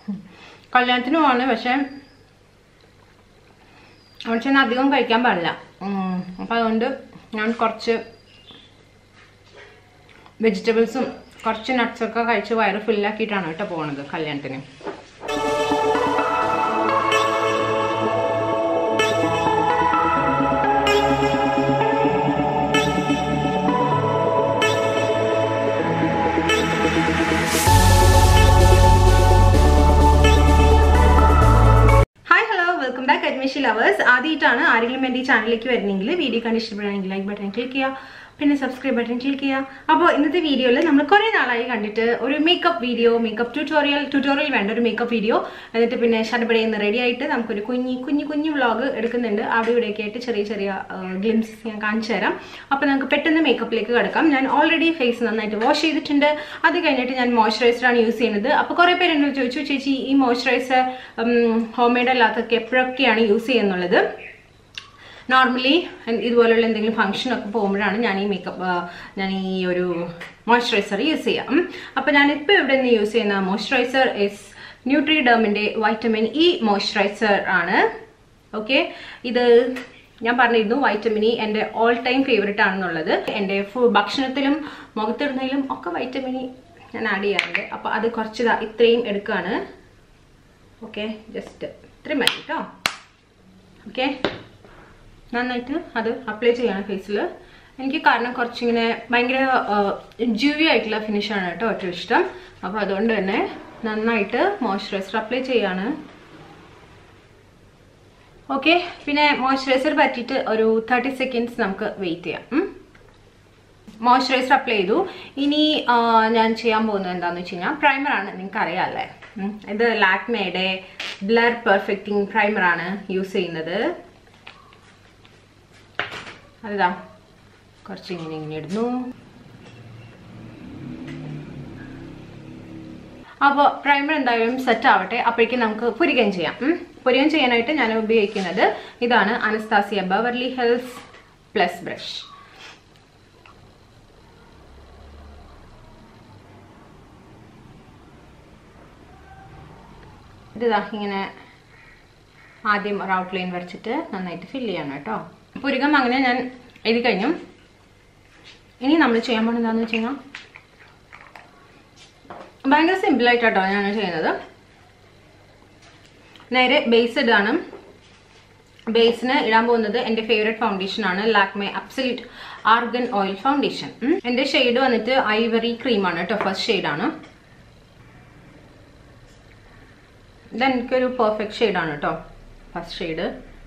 കല്യാണത്തിന് പോവാണ് പക്ഷെ അവിടെ ചെന്ന് അധികം കഴിക്കാൻ പാടില്ല ഉം, അപ്പം അതുകൊണ്ട് ഞാൻ കുറച്ച് വെജിറ്റബിൾസും കുറച്ച് നട്ട്സൊക്കെ കഴിച്ച് വയറ് ഫില്ലാക്കിയിട്ടാണ് കേട്ടോ പോണത് കല്യാണത്തിന് hi hello welcome back admission lovers ആദ്യമായിട്ടാണ് ആരെങ്കിലും എൻ്റെ ഈ ചാനലിലേക്ക് വരുന്നെങ്കിൽ വീഡിയോ കണ്ട് ഇഷ്ടപ്പെടുകയാണെങ്കിൽ ലൈക്ക് ബട്ടൺ ക്ലിക്ക് ചെയ്യുക പിന്നെ സബ്സ്ക്രൈബ് ബട്ടൺ ക്ലിക്ക് ചെയ്യുക അപ്പോൾ ഇന്നത്തെ വീഡിയോയിൽ നമ്മൾ കുറേ നാളായി കണ്ടിട്ട് ഒരു makeup video makeup tutorial tutorial വേണ്ട ഒരു മേക്കപ്പ് വീഡിയോ എന്നിട്ട് പിന്നെ ഷടപടയിൽ നിന്ന് റെഡി ആയിട്ട് നമുക്കൊരു കുഞ്ഞി കുഞ്ഞു കുഞ്ഞു വ്ളോഗ് എടുക്കുന്നുണ്ട് അവിടെ ഇവിടെയൊക്കെ ആയിട്ട് ചെറിയ ചെറിയ ഗ്ലിംസ് ഞാൻ കാണിച്ചു തരാം അപ്പോൾ നമുക്ക് പെട്ടെന്ന് മേക്കപ്പിലേക്ക് കിടക്കാം ഞാൻ ഓൾറെഡി ഫേസ് നന്നായിട്ട് വാഷ് ചെയ്തിട്ടുണ്ട് അത് കഴിഞ്ഞിട്ട് ഞാൻ മോയ്സ്ചറൈസറാണ് യൂസ് ചെയ്യുന്നത് അപ്പോൾ കുറേ പേര് എന്നോട് ചോദിച്ചു ചേച്ചി ഈ മോയ്സ്ചറൈസർ ഹോം മെയ്ഡ് അല്ലാത്തൊക്കെ എപ്പോഴൊക്കെയാണ് യൂസ് ചെയ്യുന്നുള്ളത് നോർമലി ഇതുപോലുള്ള എന്തെങ്കിലും ഫംഗ്ഷൻ ഒക്കെ പോകുമ്പോഴാണ് ഞാൻ ഈ മേക്കപ്പ് ഞാൻ ഈ ഒരു മോയ്സ്ചറൈസർ യൂസ് ചെയ്യാം അപ്പോൾ ഞാനിപ്പോൾ ഇവിടെ നിന്ന് യൂസ് ചെയ്യുന്ന മോയ്സ്ചറൈസർ ഇസ് ന്യൂട്രിഡേമിൻ്റെ വൈറ്റമിൻ ഇ മോയ്സ്ചറൈസർ ആണ് ഓക്കെ ഇത് ഞാൻ പറഞ്ഞിരുന്നു വൈറ്റമിൻ ഇ എൻ്റെ ഓൾ ടൈം ഫേവറേറ്റ് ആണെന്നുള്ളത് എൻ്റെ ഫു ഭക്ഷണത്തിലും മുഖത്തിടുന്നതിലും ഒക്കെ വൈറ്റമിൻ ഇ ഞാൻ ആഡ് ചെയ്യാറുണ്ട് അപ്പോൾ അത് കുറച്ച് ദാ ഇത്രയും എടുക്കുകയാണ് ഓക്കെ ജസ്റ്റ് ഇത്രയും മതി കേട്ടോ ഓക്കെ നന്നായിട്ട് അത് അപ്ലൈ ചെയ്യണം ഫേസിൽ എനിക്ക് കാരണം കുറച്ചിങ്ങനെ ഭയങ്കര ജ്യൂവി ആയിട്ടുള്ള ഫിനിഷാണ് കേട്ടോ ഏറ്റവും ഇഷ്ടം അപ്പോൾ അതുകൊണ്ട് തന്നെ നന്നായിട്ട് മോയ്സ്ചറൈസർ അപ്ലൈ ചെയ്യാണ് ഓക്കെ പിന്നെ മോയ്സ്ചറൈസർ പറ്റിയിട്ട് ഒരു തേർട്ടി സെക്കൻഡ്സ് നമുക്ക് വെയിറ്റ് ചെയ്യാം മോയ്സ്ചറൈസർ അപ്ലൈ ചെയ്തു ഇനി ആ, ഞാൻ ചെയ്യാൻ പോകുന്നത് എന്താണെന്ന് വെച്ച് കഴിഞ്ഞാൽ പ്രൈമറാണ് നിങ്ങൾക്ക് അറിയാമല്ലേ ഉം. ഇത് ലാക്മേയുടെ ബ്ലർ പെർഫെക്റ്റിംഗ് പ്രൈമറാണ് യൂസ് ചെയ്യുന്നത് അതാ കുറച്ച് ഇങ്ങനെ ഇങ്ങനെ ഇടുന്നു അപ്പോൾ പ്രൈമർ എന്തായാലും സെറ്റ് ആവട്ടെ അപ്പോഴേക്കും നമുക്ക് പുരികം ചെയ്യാം ഉം. പുരികം ചെയ്യാനായിട്ട് ഞാൻ ഉപയോഗിക്കുന്നത് ഇതാണ് Anastasia Beverly Hills plus brush ഇതാ ഇങ്ങനെ ആദ്യം ഒരു ഔട്ട്ലൈൻ വരച്ചിട്ട് നന്നായിട്ട് ഫില്ല് ചെയ്യണം കേട്ടോ പുരുകം അങ്ങനെ ഞാൻ എഴുതി കഴിഞ്ഞു ഇനി നമ്മൾ ചെയ്യാൻ പോകുന്നത് എന്താണെന്ന് വെച്ച് കഴിഞ്ഞാൽ ഭയങ്കര സിമ്പിളായിട്ടാട്ടോ ഞാൻ ചെയ്യുന്നത് നേരെ ബേസ് ഇടാണ് ബേസിന് ഇടാൻ പോകുന്നത് എൻ്റെ ഫേവറേറ്റ് ഫൗണ്ടേഷൻ ആണ് Lakme absolute argan oil foundation എൻ്റെ ഷെയ്ഡ് വന്നിട്ട് ഐവറി ക്രീമാണ് കേട്ടോ ഫസ്റ്റ് ഷെയ്ഡാണ് ഇത് എനിക്കൊരു പെർഫെക്റ്റ് ഷെയ്ഡാണ് കേട്ടോ ഫസ്റ്റ് ഷെയ്ഡ്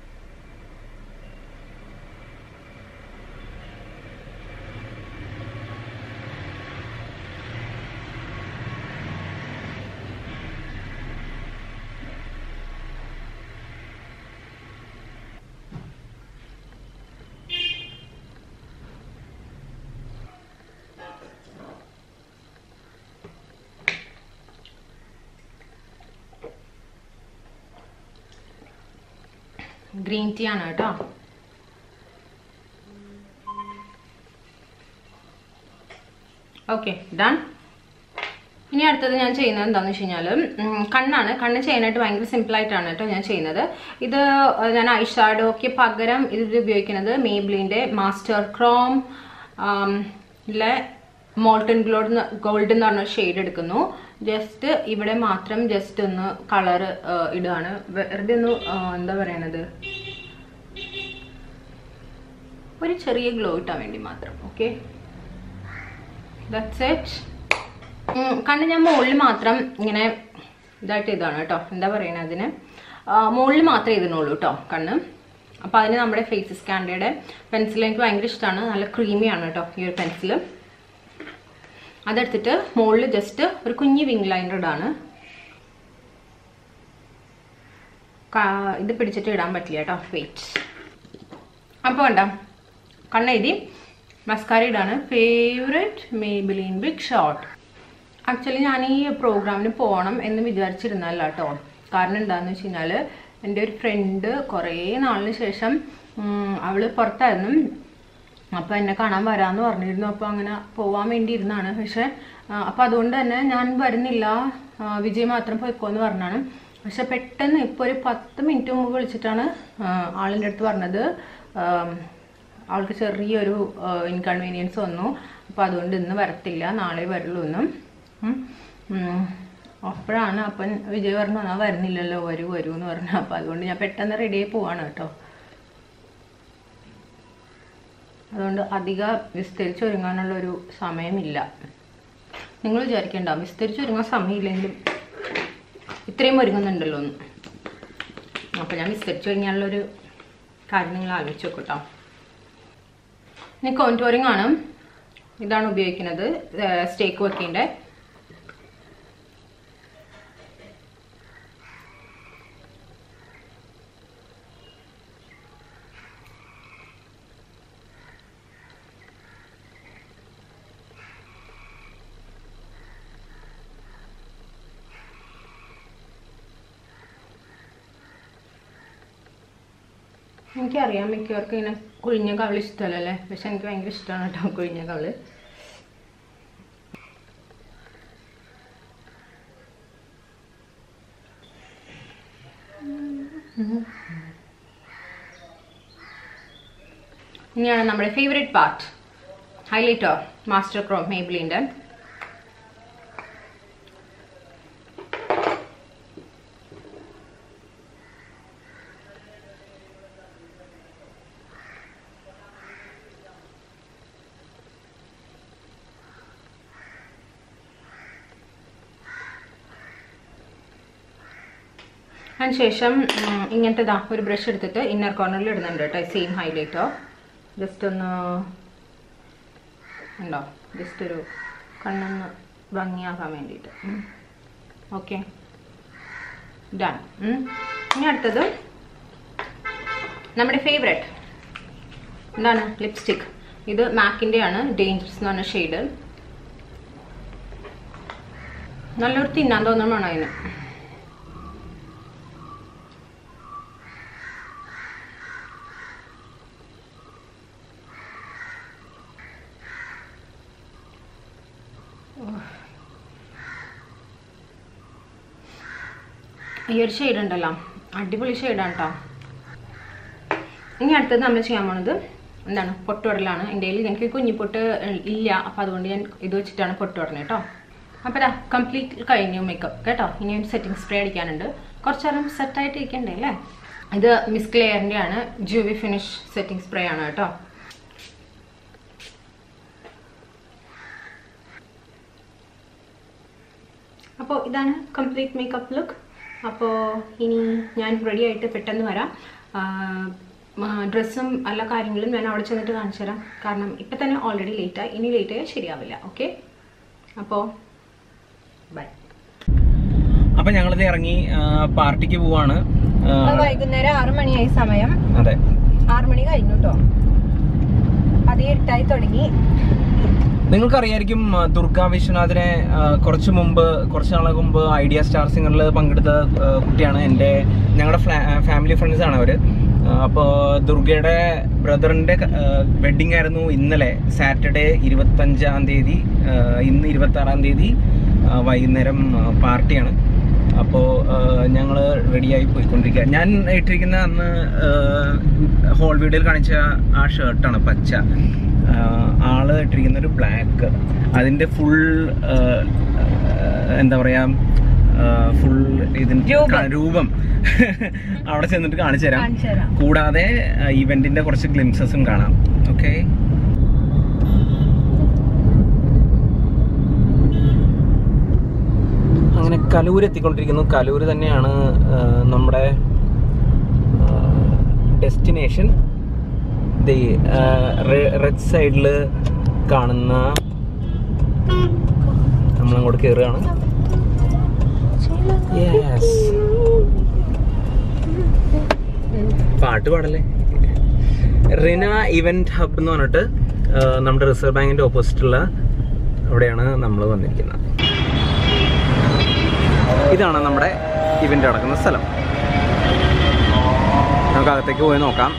ഗ്രീൻ ടീ ആണ് കേട്ടോ ഓക്കെ ഡൺ ഇനി അടുത്തത് ഞാൻ ചെയ്യുന്നത് എന്താണെന്ന് വെച്ച് കഴിഞ്ഞാൽ കണ്ണാണ് കണ്ണ് ചെയ്യാനായിട്ട് ഭയങ്കര സിമ്പിളായിട്ടാണ് കേട്ടോ ഞാൻ ചെയ്യുന്നത് ഇത് ഞാൻ ഐഷാഡോക്ക് പകരം ഇത് ഉപയോഗിക്കുന്നത് മേബ്ലിൻ്റെ മാസ്റ്റർ ക്രോം ലെ മോൾട്ടൺ ഗ്ലോഡ് ഗോൾഡ് എന്ന് പറഞ്ഞ ഷെയ്ഡ് എടുക്കുന്നു ജസ്റ്റ് ഇവിടെ മാത്രം ജസ്റ്റ് ഒന്ന് കളർ ഇടുകയാണ് വെറുതെ ഒന്ന് ആ, എന്താ പറയണത് ഒരു ചെറിയ ഗ്ലോ ഇട്ടാൻ വേണ്ടി മാത്രം ഓക്കെ ദാറ്റ്സ് ഇറ്റ് കണ്ണ് ഞാൻ മുകളിൽ മാത്രം ഇങ്ങനെ ഇതായിട്ട് ഇതാണ് കേട്ടോ എന്താ പറയണത് അതിന് മുകളിൽ മാത്രമേ ഇതിനുള്ളൂ കേട്ടോ കണ്ണ് അപ്പോൾ അതിന് നമ്മുടെ ഫേസ് സ്കാൻഡയുടെ പെൻസിൽ എനിക്ക് ഭയങ്കര ഇഷ്ടമാണ് നല്ല ക്രീമിയാണ് കേട്ടോ ഈ ഒരു പെൻസിൽ അതെടുത്തിട്ട് മുകളിൽ ജസ്റ്റ് ഒരു കുഞ്ഞ് വിങ് ലൈനർ ഇടാണ് കാ- ഇത് പിടിച്ചിട്ട് ഇടാൻ പറ്റില്ല കേട്ടോ വെയിറ്റ് അപ്പോൾ വേണ്ട കണ്ണെഴുതി മസ്കാര ഇടാണ് favourite Maybelline big shot actually ഞാൻ ഈ പ്രോഗ്രാമിന് പോകണം എന്ന് വിചാരിച്ചിരുന്നല്ല കേട്ടോ കാരണം എന്താണെന്ന് വെച്ച് കഴിഞ്ഞാൽ എൻ്റെ ഒരു ഫ്രണ്ട് കുറേ നാളിന് ശേഷം ഉം, അവള് പുറത്തായിരുന്നു അപ്പോൾ എന്നെ കാണാൻ വരാമെന്ന് പറഞ്ഞിരുന്നു അപ്പോൾ അങ്ങനെ പോവാൻ വേണ്ടി ഇരുന്നാണ് പക്ഷേ അപ്പോൾ അതുകൊണ്ട് തന്നെ ഞാൻ വരുന്നില്ല ആ, വിജയ് മാത്രം പോയിക്കോന്ന് പറഞ്ഞാണ് പക്ഷെ പെട്ടെന്ന് ഇപ്പോൾ ഒരു പത്ത് മിനിറ്റ് മുമ്പ് വിളിച്ചിട്ടാണ് ആ, ആളിൻ്റെ അടുത്ത് പറഞ്ഞത് ആം, ആൾക്ക് ചെറിയൊരു ഇൻകൺവീനിയൻസ് വന്നു അപ്പോൾ അതുകൊണ്ട് ഇന്ന് വരത്തില്ല നാളെ വരുള്ളൂ എന്നും ഉം. ഉം. അപ്പോഴാണ് അപ്പം വിജയ് പറഞ്ഞു ആ വരുന്നില്ലല്ലോ വരൂ വരൂ എന്ന് പറഞ്ഞു അപ്പോൾ അതുകൊണ്ട് ഞാൻ പെട്ടെന്ന് റെഡിയായി പോവാണ് കേട്ടോ അതുകൊണ്ട് അധിക വിസ്തരിച്ചൊരുങ്ങാനുള്ളൊരു സമയമില്ല നിങ്ങൾ വിചാരിക്കണ്ട വിസ്തരിച്ചൊരുങ്ങാൻ സമയമില്ലെങ്കിലും ഇത്രയും ഒരുങ്ങുന്നുണ്ടല്ലോ എന്ന് അപ്പോൾ ഞാൻ വിസ്തരിച്ചൊരുങ്ങാനുള്ളൊരു കാര്യം നിങ്ങൾ ആലോചിച്ച് നോക്കട്ടോ ഇനി കോൺടോറിംഗ് ആണ് ഇതാണ് ഉപയോഗിക്കുന്നത് സ്റ്റേക്ക് വെക്കേണ്ടത് എനിക്കറിയാം മിക്കവർക്കും ഇങ്ങനെ കുഴിഞ്ഞ കവള് ഇഷ്ടമല്ലല്ലേ പക്ഷെ എനിക്ക് ഭയങ്കര ഇഷ്ടമാണ് കേട്ടോ കുഴിഞ്ഞ കവള് ഇനിയാണ് നമ്മുടെ favourite part highlighter master chrome മേബിളിൻ്റെ അതിനുശേഷം ഉം, ഇങ്ങനത്തെ ദാ ഒരു ബ്രഷ് എടുത്തിട്ട് ഇന്നർ കോർണറിൽ ഇടുന്നുണ്ട് കേട്ടോ സെയിം ഹൈലൈറ്റോ ജസ്റ്റ് ഒന്ന് ഉണ്ടോ ജസ്റ്റ് ഒരു കണ്ണൊന്ന് ഭംഗിയാക്കാൻ വേണ്ടിയിട്ട് ഓക്കെ ഡൺ ഇനി അടുത്തത് നമ്മുടെ ഫേവറേറ്റ് എന്താണ് ലിപ്സ്റ്റിക് ഇത് മാക്കിൻ്റെ ആണ് ഡേഞ്ചറസ് എന്ന് പറഞ്ഞ ഷെയ്ഡ് നല്ലൊരു തിന്നാൻ തോന്നണം വേണം അതിന് ഈ ഒരു ഷെയ്ഡ് ഉണ്ടല്ലോ അടിപൊളി ഷെയ്ഡാണ് കേട്ടോ ഇനി അടുത്തത് നമ്മൾ ചെയ്യാൻ പോണത് എന്താണ് പൊട്ടുടലാണ് എൻ്റെ കയ്യിൽ എനിക്ക് കുഞ്ഞിപ്പൊട്ട് ഇല്ല അപ്പോൾ അതുകൊണ്ട് ഞാൻ ഇത് വെച്ചിട്ടാണ് പൊട്ടുടണത് കേട്ടോ അപ്പോൾ ഇതാ കംപ്ലീറ്റ് കഴിഞ്ഞു മേക്കപ്പ് കേട്ടോ ഇനി ഒരു സെറ്റിംഗ് സ്പ്രേ അടിക്കാനുണ്ട് കുറച്ച് നേരം സെറ്റായിട്ട് ഇരിക്കണ്ടേ അല്ലേ ഇത് മിസ് ക്ലെയറിൻ്റെ ആണ് ജൂവി ഫിനിഷ് സെറ്റിംഗ് സ്പ്രേ ആണ് കേട്ടോ അപ്പോൾ ഇതാണ് കംപ്ലീറ്റ് മേക്കപ്പ് ലുക്ക് അപ്പോൾ ഇനി ഞാൻ റെഡി ആയിട്ട് പെട്ടെന്ന് വരാം ഡ്രസ്സും എല്ലാ കാര്യങ്ങളും ഞാൻ അവിടെ ചെന്നിട്ട് കാണിച്ചു തരാം കാരണം ഇപ്പം തന്നെ ഓൾറെഡി ലേറ്റായി ഇനി ലേറ്റ് ആയാൽ ശരിയാവില്ല ഓക്കെ അപ്പോൾ ബൈ അപ്പൊ ഞങ്ങളിത് ഇറങ്ങി ആ, പാർട്ടിക്ക് പോവാണ് ആ, വൈകുന്നേരം ആറു മണിയായി സമയം അതെ ആറു മണി കഴിഞ്ഞു കേട്ടോ അതേ എട്ടായി തുടങ്ങി നിങ്ങൾക്കറിയായിരിക്കും ആ, ദുർഗാ വിശ്വനാഥിനെ ആ, കുറച്ച് മുമ്പ് കുറച്ച് നാളെ മുമ്പ് ഐഡിയ സ്റ്റാർ സിംഗറിൽ പങ്കെടുത്ത ആ, കുട്ടിയാണ് എൻ്റെ ഞങ്ങളുടെ ഫാമിലി ഫ്രണ്ട്സ് ആണ് അവര് അപ്പോൾ ദുർഗയുടെ ബ്രദറിൻ്റെ വെഡിങ് ആയിരുന്നു ഇന്നലെ സാറ്റർഡേ ഇരുപത്തഞ്ചാം തീയതി ആ, ഇന്ന് ഇരുപത്താറാം തീയതി ആ, വൈകുന്നേരം ആ, പാർട്ടിയാണ് അപ്പോൾ ഞങ്ങൾ റെഡിയായി പോയിക്കൊണ്ടിരിക്കുക ഞാൻ ഇട്ടിരിക്കുന്ന അന്ന് ഹോൾ വീഡിയോയിൽ കാണിച്ച ആ ഷർട്ടാണ് പച്ച ആ, ആള് ഇട്ടിരിക്കുന്ന ഒരു ബ്ലാക്ക് അതിന്റെ ഫുൾ എന്താ പറയാ ഫുൾ ഇതിന്റെ രൂപം. ക- രൂപം അവിടെ ചെന്നിട്ട് കാണിച്ചു തരാം കാണിച്ചു തരാം കൂടാതെ ഇവന്റിന്റെ കുറച്ച് ഗ്ലിംസസും കാണാം ഓക്കെ അങ്ങനെ കലൂർ എത്തിക്കൊണ്ടിരിക്കുന്നു കലൂർ തന്നെയാണ് ആ, നമ്മുടെ ഡെസ്റ്റിനേഷൻ റെഡ് സൈഡിൽ കാണുന്ന നമ്മളങ്ങോട്ട് കയറുകയാണ് യെസ് പാട്ട് പാടല്ലേ റിന ഇവന്റ് ഹബ് എന്ന് പറഞ്ഞിട്ട് ആ, നമ്മുടെ റിസർവ് ബാങ്കിന്റെ ഓപ്പോസിറ്റുള്ള അവിടെയാണ് നമ്മൾ വന്നിരിക്കുന്നത് ഇതാണ് നമ്മുടെ ഇവന്റ് നടക്കുന്ന സ്ഥലം നമുക്ക് അകത്തേക്ക് പോയി നോക്കാം